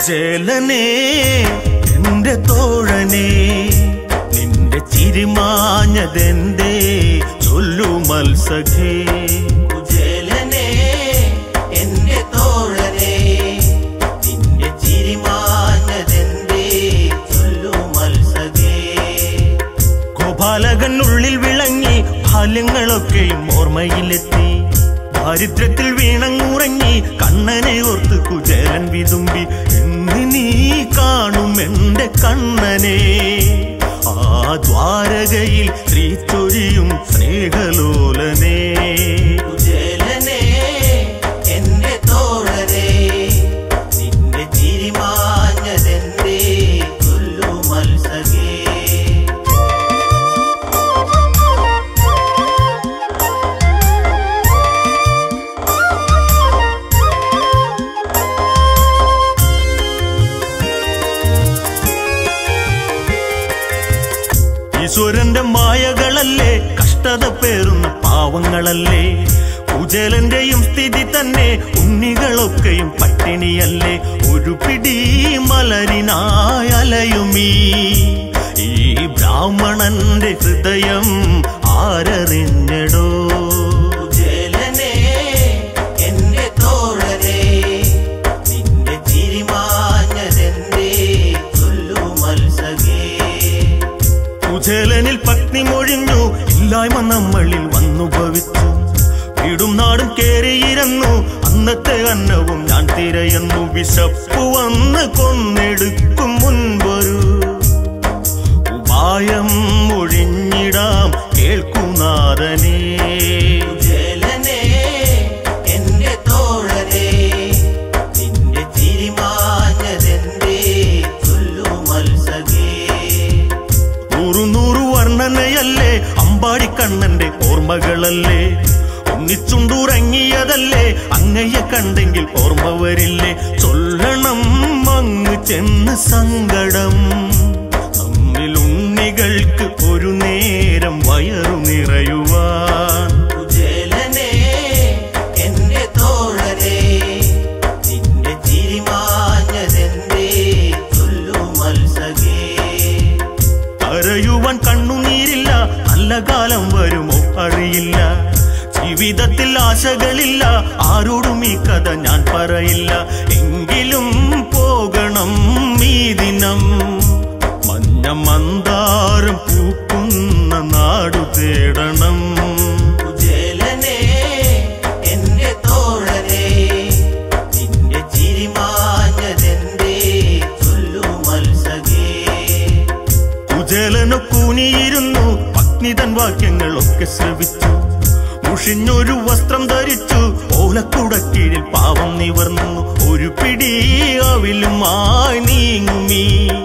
കുചേലനെ എന്റെ തോഴനെ നിന്റെ ചിരിമാഞ്ഞതെന്തേ ചൊല്ലു മത്സഖേ കുചേലനെ എന്റെ തോഴനെ നിന്റെ ചിരിമാഞ്ഞതെന്തേ ചൊല്ലു മത്സകേ ഗോപാലകൻ ഉള്ളിൽ വിളങ്ങി ബാല്യങ്ങളൊക്കെയും ഓർമ്മയിലെത്തി ദാരിദ്ര്യത്തിൽ വീണങ്ങുറങ്ങി കണ്ണനെ ഓർത്ത് കുചേലൻ വിതുമ്പി എന്ന് നീ കാണും എന്റെ കണ്ണനെ ആ ദ്വാരകയിൽ ശ്രീ ചൊരിയും സ്നേഹലോലനേ കുചേലനെ എന്റെ തോഴനെ നിന്റെ ചിരിമാഞ്ഞതെന്തേ ചൊല്ലു മത്സകേ ഈശ്വരന്റെ മായകളല്ലേ കഷ്ടത പേറുന്ന പാവങ്ങളല്ലേ കുചേലന്റെയും സ്ഥിതി തന്നെ ഉണ്ണികളൊക്കെയും പട്ടിണിയല്ലേ ഒരു പിടി മലരിനായലയുമീ ഈ ബ്രാഹ്മണന്റെ ഹൃദയം ആരറിഞ്ഞടോ കുചേലനെ എന്റെ തോഴനെ നിന്റെ ചിരിമാഞ്ഞതെന്തേ ചൊല്ലു മത്സകേ കുചേലനിൽ പത്നി മൊഴിഞ്ഞു ഇല്ലായ്മ നമ്മളിൽ വന്നു ഭവിച്ചു വീടും നാടും കേറിയിരുന്നു അന്നത്തെ അന്നവും ഞാൻ തിരയുന്നു വിശപ്പു വന്ന് കൊന്നെടുക്കും മുൻപൊരു ഉപായം ഒഴിഞ്ഞിടാം കേൾക്കുനാഥനേ കുചേലനെ എന്റെ തോഴനെ നിന്റെ ചിരിമാഞ്ഞതെന്തേ ചൊല്ലു മത്സകേ നൂറു നൂറു വർണ്ണനയല്ലേ അമ്പാടിക്കണ്ണന്റെ ഓർമ്മകളല്ലേ ഒന്നിച്ചുണ്ടുറങ്ങിയതല്ലേ അങ്ങയെ കണ്ടെങ്കിൽ ഓർമ്മ വരില്ലേ ചൊല്ലണം അങ്ങ് ചെന്ന് സങ്കടം നമ്മിൽ ഉണ്ണികൾക്ക് ഒരു നേരം വയറു നിറയുവാൻ കുചേലനെ എന്റെ തോഴനെ നിന്റെ ചിരിമാഞ്ഞതെന്തേ ചൊല്ലു മത്സകേ കരയുവാൻ കണ്ണുനീരില്ല നല്ല കാലം വരുമോ അറിയില്ല ജീവിതത്തിൽ ആശകളില്ല ആരോടും ഈ കഥ ഞാൻ പറയില്ല എങ്കിലും പോകണം ഈ ദിനം മഞ്ഞ മന്ദാരം പൂക്കുന്ന നാടു തേടണം കുചേലനെ എന്റെ തോഴനെ നിന്റെ ചിരിമാഞ്ഞതെന്തേ ചൊല്ലു മത്സകേ കുചേലനു കൂനിയിരുന്നു പത്നിതൻ വാക്യങ്ങളൊക്കെ ശ്രവിച്ചു മുഷിഞ്ഞൊരു വസ്ത്രം ധരിച്ചു ഓലക്കുടക്കീഴിൽ പാവം നിവർന്നു ഒരു പിടി അവിലുമായി നീങ്ങുമീ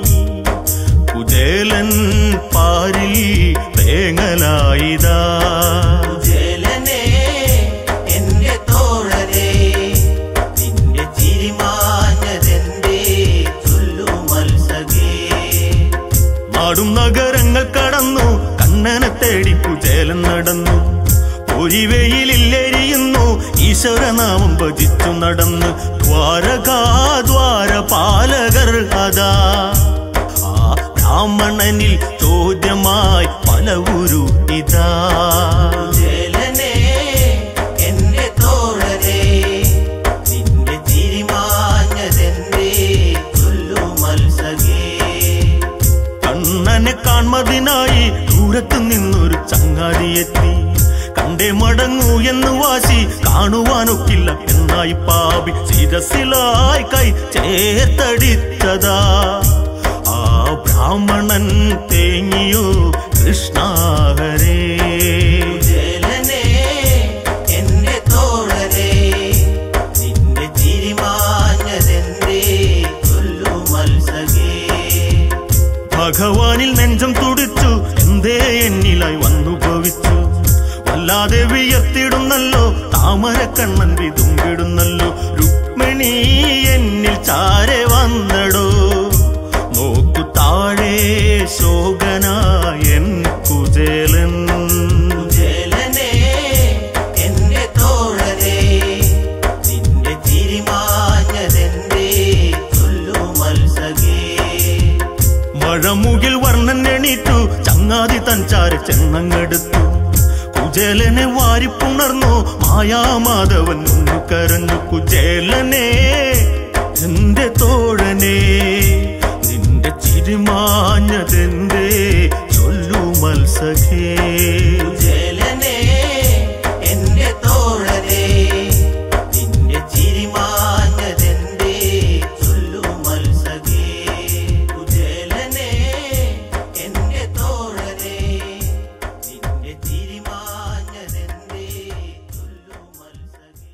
കുചേലൻ പാരിൽ തേങ്ങലായിതാ കുചേലനെ എന്റെ തോഴനെ നിന്റെ ചിരിമാഞ്ഞതെന്തേ ചൊല്ലു മത്സകേ നാടും നഗരങ്ങൾ കടന്നു കണ്ണനെ തേടി കുചേലൻ നടന്നു പൊരിവെയിലെരിയുന്നു ഈശ്വരനാമം ഭജിച്ചു നടന്ന് ദ്വാരകാ ദ്വാരപാലകർ അതാ ആ ബ്രാഹ്മണനിൽ ചോദ്യമായി പല ഉരു ഇതാ കുചേലനെ എന്റെ തോഴനെ നിന്റെ ചിരിമാഞ്ഞതെന്തേ ചൊല്ലു മത്സകേ കണ്ണനെ കാൺമതിനായി ദൂരത്തു നിന്നൊരു ചങ്ങാതിയെത്തി കണ്ടേ മടങ്ങൂ എന്ന് വാശി കാണുവാനൊക്കില്ല എന്നായി പാപി ശിരസിലായി കൈ ചേർത്തടിച്ചതാ ആ ബ്രാഹ്മണൻ തേങ്ങിയോ കൃഷ്ണാഹരേ കുചേലനെ എന്റെ തോഴനെ നിന്റെ ചിരിമാഞ്ഞതെന്തേ ചൊല്ലു മത്സകേ ഭഗവാനിൽ നെഞ്ചം തുടിച്ചു എന്തേ എന്നിലായി വന്നു ഭവിച്ചു വല്ലാതെ വിയർത്തിടുന്നല്ലോ താമരക്കണ്ണൻ വിതുമ്പിടുന്നല്ലോ രുക്മിണി എന്നിൽ ചാരെ വന്നടോ നോക്കു താഴെ ശോകനായൻ കുചേലൻ കുചേലനെ എന്റെ തോഴനെ നിന്റെ ചിരിമാഞ്ഞതെന്തേ ചൊല്ലു ചെന്നങ്ങെടുത്തു കുചേലനെ വാരിപ്പുണർന്നു മായാമാധവൻ ഒന്നു കരഞ്ഞു കുചേലനെ എന്റെ തോഴനെ നിന്റെ ചിരിമാഞ്ഞതെന്തേ ചൊല്ലു മത്സഖേ ജലനേ എന്റെ തോഴനേ നിന്റെ ചിരിമാഞ്ഞതെന്തേ ചൊല്ലു മത്സഖേ കുജലനേ എന്റെ തോഴനേ നിന്റെ ചിരിമാഞ്ഞതെന്തേ ചൊല്ലു മത്സഖേ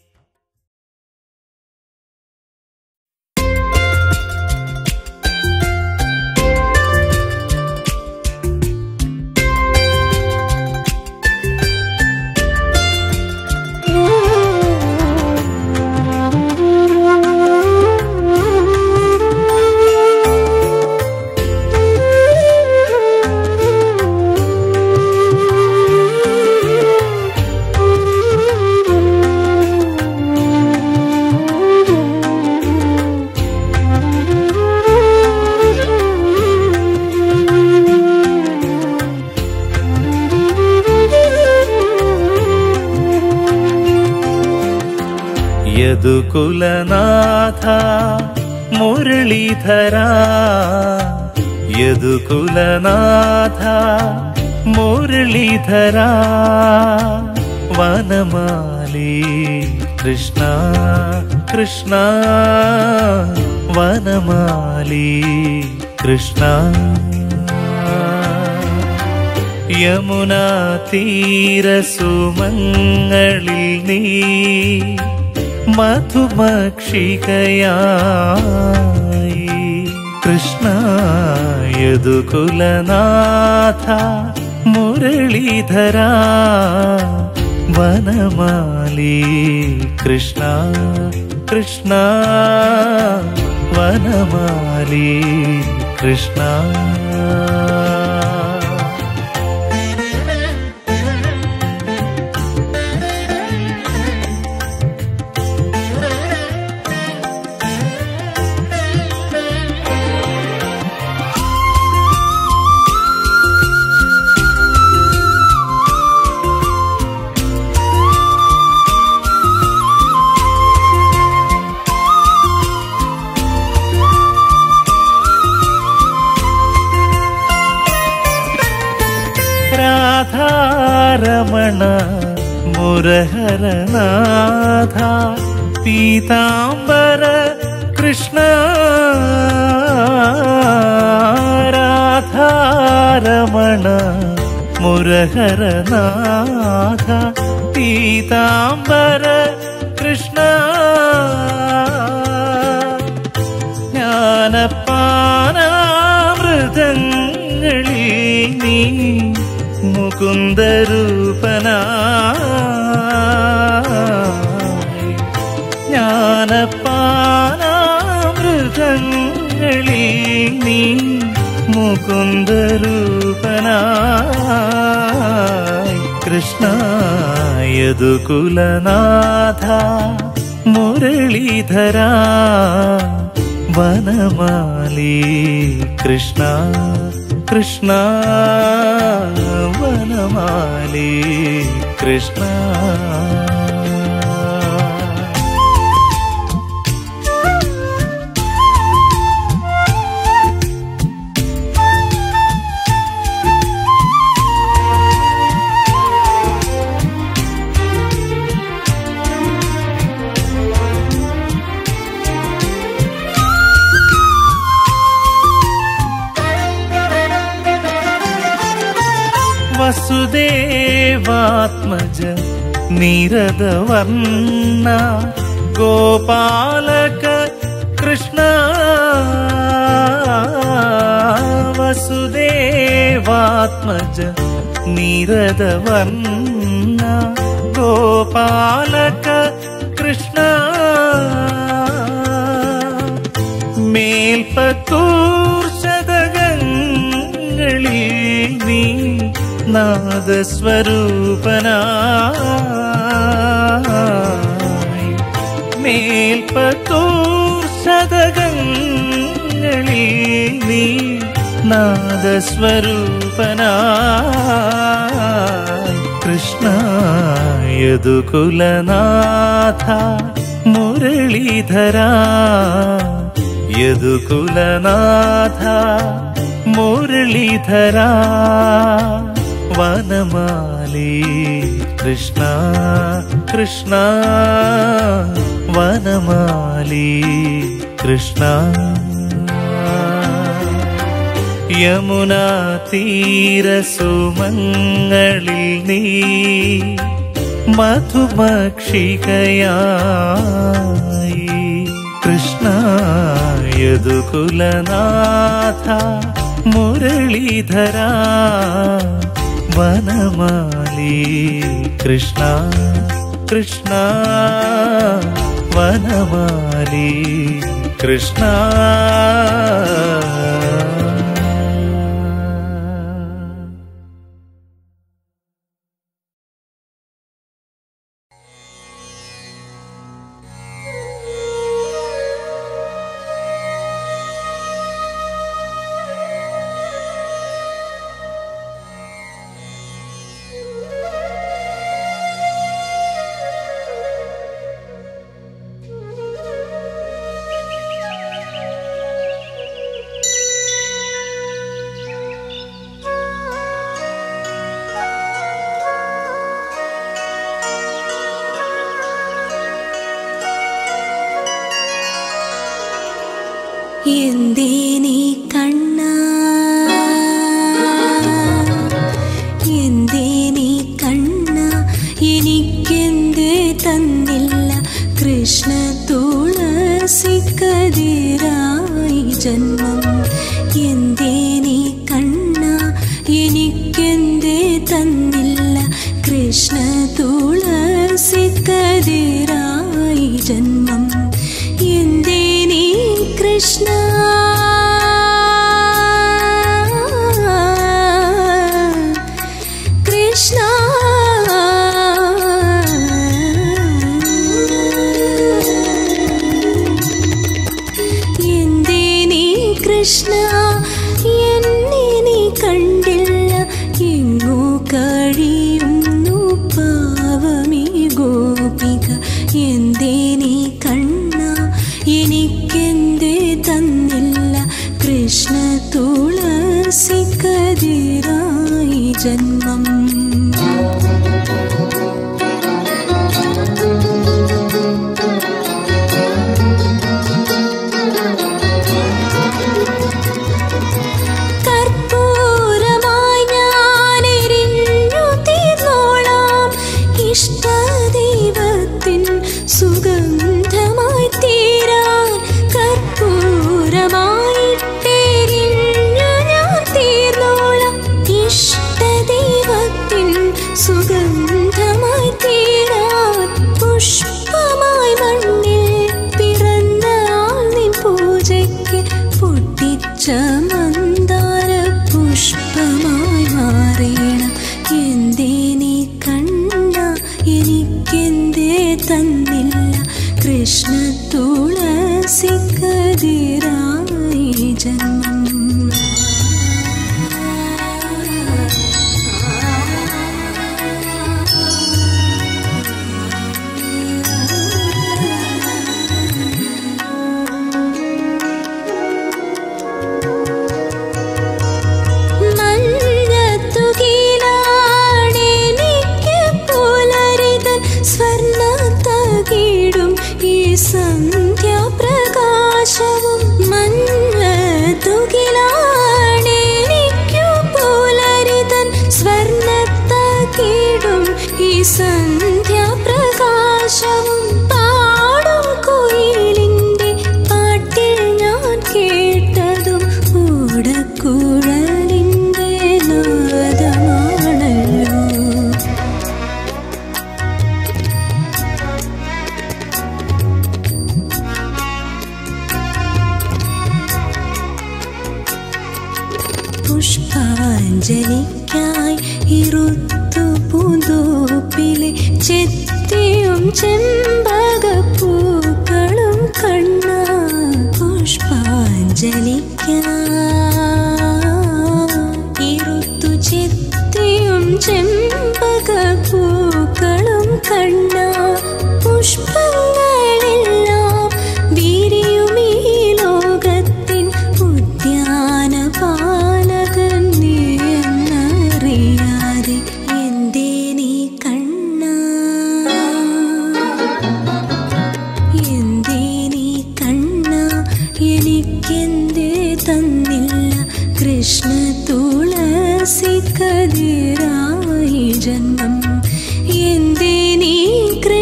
ಯದುಕುಲನಾಥ ಮುರಳೀಧರ ಯದುಕುಲನಾಥ ಮುರಳೀಧರ ವನಮಾಲಿ ಕೃಷ್ಣ ಕೃಷ್ಣ ವನಮಾಲಿ കൃഷ്ണ യമുനാ തീരസുമങ്ങളിൽ നീ മധുമക്ഷികയായി കൃഷ്ണ യദുകുലനാഥ മുരളീധര വനമാലി കൃഷ്ണ കൃഷ്ണ വനമാലി കൃഷ്ണ രാധാരമണ മുരഹരനാഥ പീതാംബര കൃഷ്ണ രാധാരമണ മുരഹരനാഥ പീതാംബര കൃഷ്ണ ജ്ഞാനപ്പാനാമൃതങ്ങളിൽ നീ മുകുന്ദരൂപനായി ജ്ഞാനപ്പാനാമൃതങ്ങളിൽ നീ മുകുന്ദരൂപനായി കൃഷ്ണ യദുകുലനാഥ മുരളീധര വനമാലി കൃഷ്ണ കൃഷ്ണ വനമാലി കൃഷ്ണ വസുദേവാത്മജ നിരതവർണ്ണ ഗോപാലക കൃഷ്ണ വസുദേവാത്മജ നിരതവർണ്ണ ഗോപാലക കൃഷ്ണ മേൽപ്പത്തൂർ ശതകങ്ങളിൽ നീ നാദസ്വരൂപനായി മേൽപ്പത്തൂർ ശതകങ്ങളിൽ നീ നാദസ്വരൂപനായി കൃഷ്ണ യദുകുലനാഥ മുരളീധര യദുകുലനാഥ മുരളീധര വനമാലി കൃഷ്ണ കൃഷ്ണ വനമാലി കൃഷ്ണ യമുനാ തീരസുമങ്ങളിൽ നീ മധുമക്ഷികയായി കൃഷ്ണ യദുകുലനാഥ മുരളീധര വനമാലി കൃഷ്ണ കൃഷ്ണ വനമാലി കൃഷ്ണ എന്തേ നീ കണ്ണ എന്തേ നീ കണ്ണ എനിക്കെന്തേ തന്നില്ല കൃഷ്ണ തുളസിക്കതിരായി ജന്മം എന്തേ നീ കണ്ണ എനിക്കെന്തേ തന്നില്ല കൃഷ്ണ തുളസിക്കതിരായി ജന്മം എന്തേ നീ കൃഷ്ണ കൃഷ്ണ എന്തേ നീ കൃഷ്ണ എന്നെ നീ കണ്ടില്ല എങ്ങോ കഴിയുന്നു പാവമീ ഗോപിക എന്തേ നീ കണ്ണ എനിക്കെന്തേ തന്നില്ല കൃഷ്ണ തുളസിക്കതിരായി ജന്മം കർപ്പൂരമായി ഞാനെരിഞ്ഞു തീർന്നോളാം ഇഷ്ടദൈവത്തിൻ സുഗന്ധമായി തീരാൻ കർപ്പൂരമായിട്ടെരിഞ്ഞു ഞാൻ തീർന്നോളാം ഇഷ്ടദൈവത്തിൻ സുഗന്ധമായി തീരാൻ പുഷ്പമായി മണ്ണിൽ പിറന്ന ആൾ നിൻ പൂജയ്ക്ക് പൊട്ടിച്ച മന്ദാര പുഷ്പമായി മാറേണം എന്തേ നീ കണ്ട എനിക്കെന്തേ തന്നില്ല കൃഷ്ണ തുളസിക്കതിരായി ജന്മം മഞ്ഞത്തുകിലാണെനിക്ക് പുലരിതൻ സ്വർണ്ണ തകിടും ഈ സന്ധ്യാപ്രകാശവും മഞ്ഞത്തുകിലാണെനിക്കു പുലരിതൻ സ്വർണ്ണ തകിടും ഈ സന്ധ്യാപ്രകാശവും പാടും കുയിലിൻ്റെ പാട്ടിൽ ഞാൻ കേട്ടതും ഓടക്കുഴലിൻ്റെ നാദമാണല്ലോ പുഷ്പാഞ്ജലിക്കായി ഇറുത്തു പൂന്തോപ്പിലെ ചെത്തിയും ചെമ്പകപ്പൂക്കളും കണ്ണ പുഷ്പാഞ്ജലിക്കായി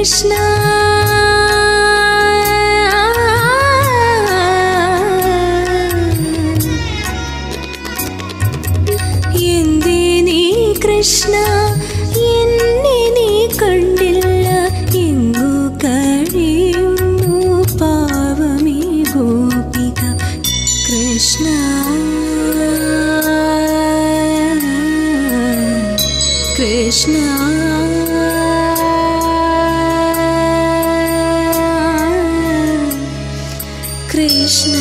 കൃഷ്ണ എന്തേ നീ കൃഷ്ണ എന്നെ നീ കണ്ടില്ല എങ്ങു കഴിയുന്നു പാവമേ ഗോപിക കൃഷ്ണ കൃഷ്ണ കൃഷ്ണ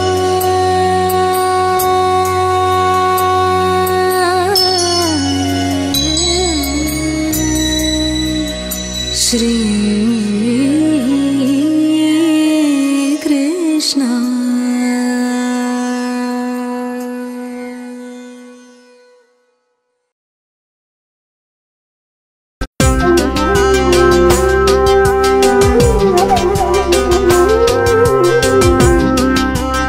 ശ്രീ കൃഷ്ണ Thank you.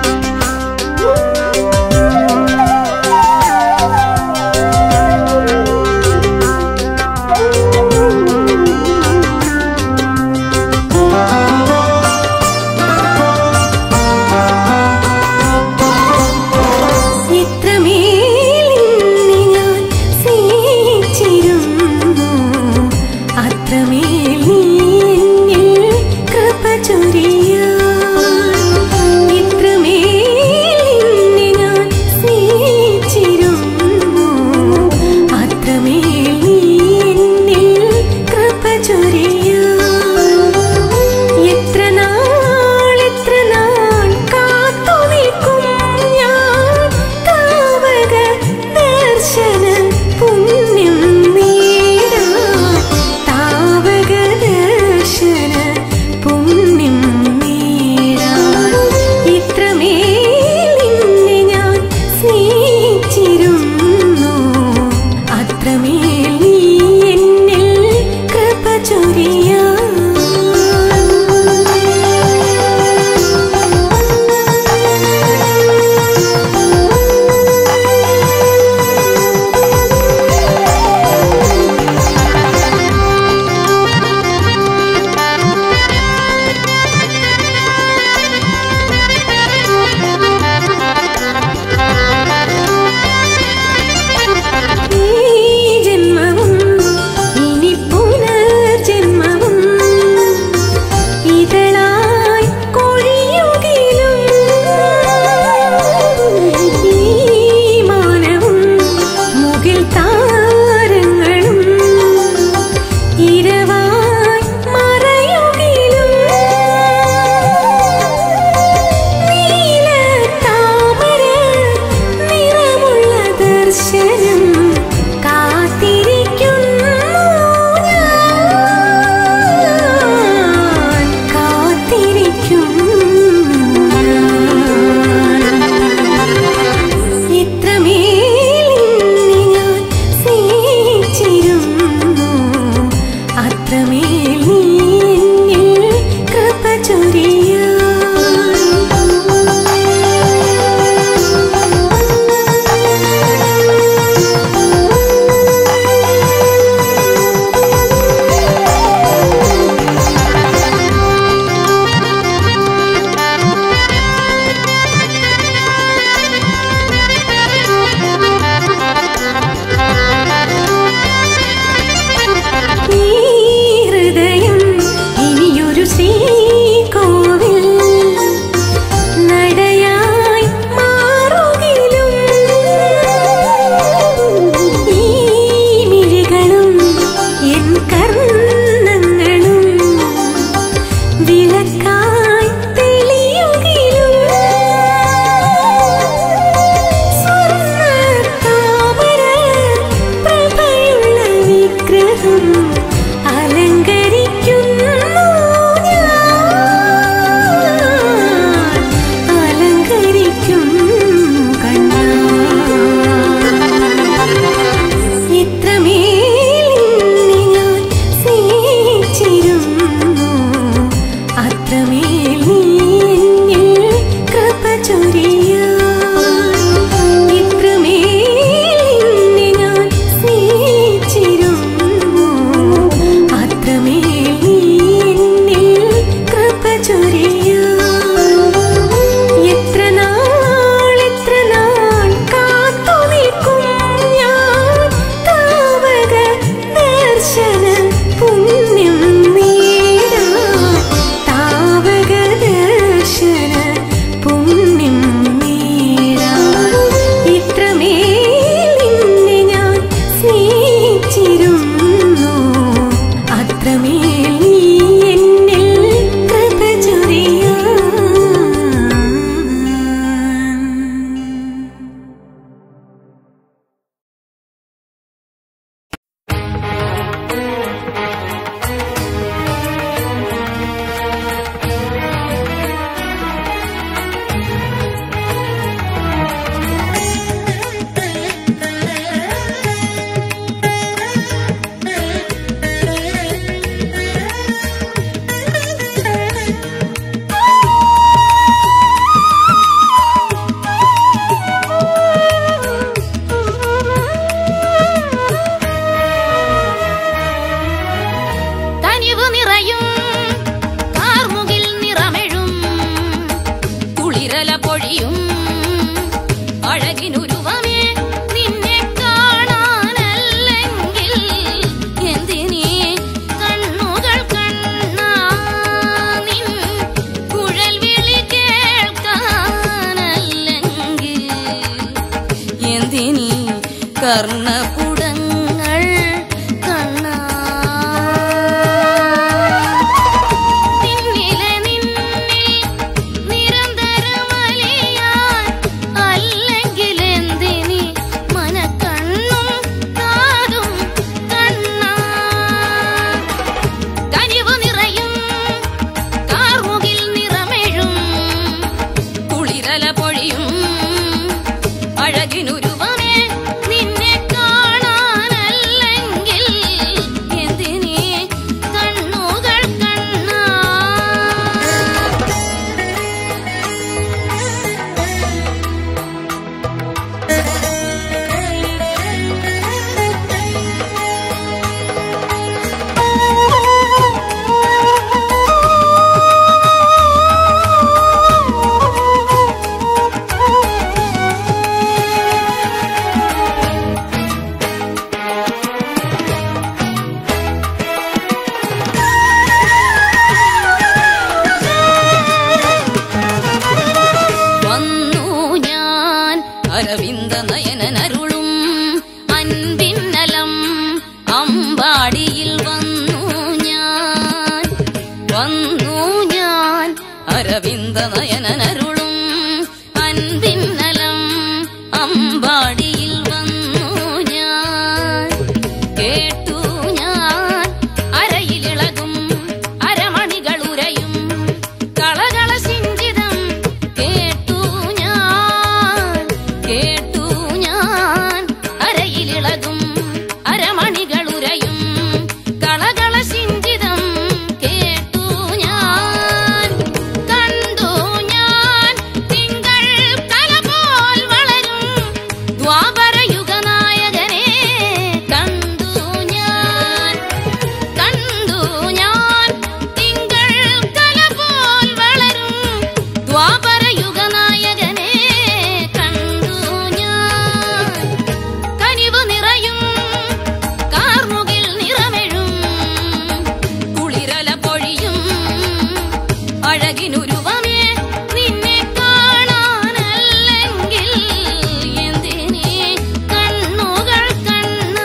അരവിന്ദ നയനനരുളും അൻപിന്നലം അമ്പാടിയിൽ വന്നു ഞാൻ വന്നു ഞാൻ അരവിന്ദ നയനനരുളും അൻപിന്നലം അമ്പാടിയിൽ വന്നു ഞാൻ കേട്ടു ഞാൻ അരയിലിളകും അരമണികൾ ഉരയും കളകള സിഞ്ചിതം കേട്ടു ഞാൻ കേട്ടു ഞാൻ അരയിലിളകും അരമണികൾ ഉരയും കളകള സിഞ്ചിതം കേട്ടു ഞാൻ കണ്ടു ഞാൻ തിങ്കൾ കല പോൽ വളരും ദ്വാപരയുഗ നായകനെ കണ്ടു ഞാൻ കണ്ടു ഞാൻ തിങ്കൾ കല പോൽ വളരും ദ്വാപരയുഗ നായകനെ കണ്ടു ഞാൻ കനിവ് നിറയും കാർമുകിൽ നിറമെഴും കുളിരല പൊഴിയും അഴകിനുരുവമേ നിന്നെ കാണാനല്ലെങ്കിൽ എന്തിനീ കണ്ണുകൾ കണ്ണാ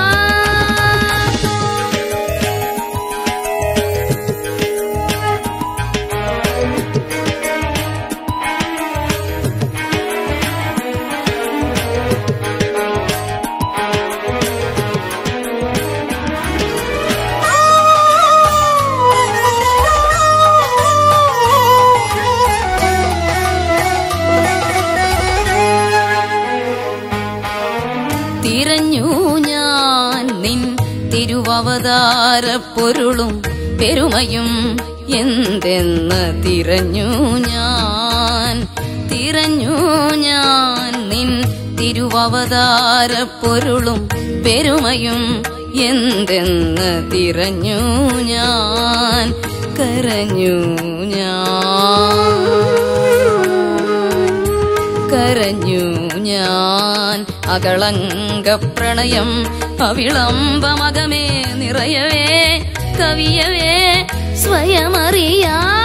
തിരഞ്ഞു ഞാൻ നിൻ തിരുവവതാര പൊരുളും പെരുമയും എന്തെന്ന് തിരഞ്ഞു ഞാൻ തിരഞ്ഞു ഞാൻ നിൻ തിരുവവതാര പൊരുളും പെരുമയും എന്തെന്ന് തിരഞ്ഞു ഞാൻ കരഞ്ഞു ഞാൻ കരഞ്ഞു ഞാൻ അകളങ്ക പ്രണയം അവിളംബമകമേ നിറയവേ കവിയവേ സ്വയമറിയാ